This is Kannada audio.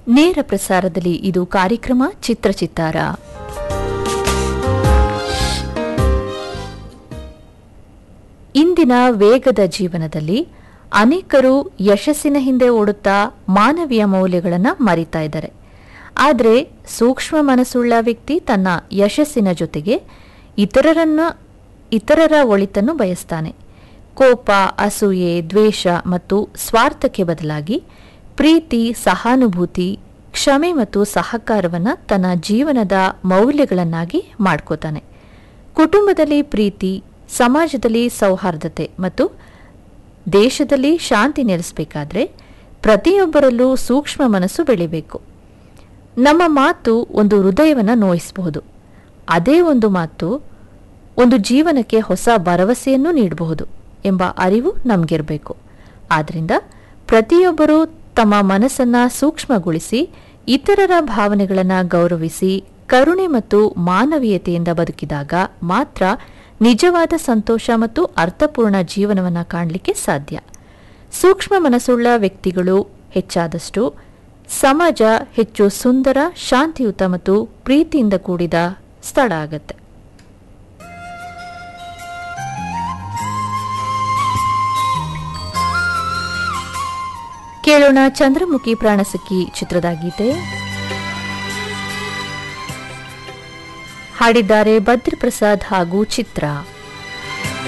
ನೇರ ಪ್ರಸಾರದಲ್ಲಿ ಇದು ಕಾರ್ಯಕ್ರಮ ಚಿತ್ರಚಿತ್ತಾರ ಇಂದಿನ ವೇಗದ ಜೀವನದಲ್ಲಿ ಅನೇಕರು ಯಶಸ್ಸಿನ ಹಿಂದೆ ಓಡುತ್ತಾ ಮಾನವೀಯ ಮೌಲ್ಯಗಳನ್ನು ಮರಿತಾ ಇದ್ದಾರೆ ಆದರೆ ಸೂಕ್ಷ್ಮ ಮನಸ್ಸುಳ್ಳ ವ್ಯಕ್ತಿ ತನ್ನ ಯಶಸ್ಸಿನ ಜೊತೆಗೆ ಇತರರನ್ನ ಇತರರ ಒಳಿತನ್ನು ಬಯಸ್ತಾನೆ ಕೋಪ ಅಸೂಯೆ ದ್ವೇಷ ಮತ್ತು ಸ್ವಾರ್ಥಕ್ಕೆ ಬದಲಾಗಿ ಪ್ರೀತಿ ಸಹಾನುಭೂತಿ ಕ್ಷಮೆ ಮತ್ತು ಸಹಕಾರವನ್ನು ತನ್ನ ಜೀವನದ ಮೌಲ್ಯಗಳನ್ನಾಗಿ ಮಾಡ್ಕೋತಾನೆ ಕುಟುಂಬದಲ್ಲಿ ಪ್ರೀತಿ ಸಮಾಜದಲ್ಲಿ ಸೌಹಾರ್ದತೆ ಮತ್ತು ದೇಶದಲ್ಲಿ ಶಾಂತಿ ನೆಲೆಸಬೇಕಾದ್ರೆ ಪ್ರತಿಯೊಬ್ಬರಲ್ಲೂ ಸೂಕ್ಷ್ಮ ಮನಸ್ಸು ಬೆಳಿಬೇಕು ನಮ್ಮ ಮಾತು ಒಂದು ಹೃದಯವನ್ನು ನೋಯಿಸಬಹುದು ಅದೇ ಒಂದು ಮಾತು ಒಂದು ಜೀವನಕ್ಕೆ ಹೊಸ ಭರವಸೆಯನ್ನು ನೀಡಬಹುದು ಎಂಬ ಅರಿವು ನಮಗಿರಬೇಕು ಆದ್ದರಿಂದ ಪ್ರತಿಯೊಬ್ಬರೂ ತಮ್ಮ ಮನಸ್ಸನ್ನ ಸೂಕ್ಷ್ಮಗೊಳಿಸಿ ಇತರರ ಭಾವನೆಗಳನ್ನು ಗೌರವಿಸಿ ಕರುಣೆ ಮತ್ತು ಮಾನವೀಯತೆಯಿಂದ ಬದುಕಿದಾಗ ಮಾತ್ರ ನಿಜವಾದ ಸಂತೋಷ ಮತ್ತು ಅರ್ಥಪೂರ್ಣ ಜೀವನವನ್ನು ಕಾಣಲಿಕ್ಕೆ ಸಾಧ್ಯ ಸೂಕ್ಷ್ಮ ಮನಸ್ಸುಳ್ಳ ವ್ಯಕ್ತಿಗಳು ಹೆಚ್ಚಾದಷ್ಟು ಸಮಾಜ ಹೆಚ್ಚು ಸುಂದರ ಶಾಂತಿಯುತ ಮತ್ತು ಪ್ರೀತಿಯಿಂದ ಕೂಡಿದ ಸ್ಥಳ ಆಗತ್ತೆ ಕೇಳೋಣ ಚಂದ್ರಮುಖಿ ಪ್ರಾಣಸಖಿ ಚಿತ್ರದ ಗೀತೆ ಹಾಡಿದ್ದಾರೆ ಬದ್ರಿ ಪ್ರಸಾದ್ ಹಾಗೂ ಚಿತ್ರ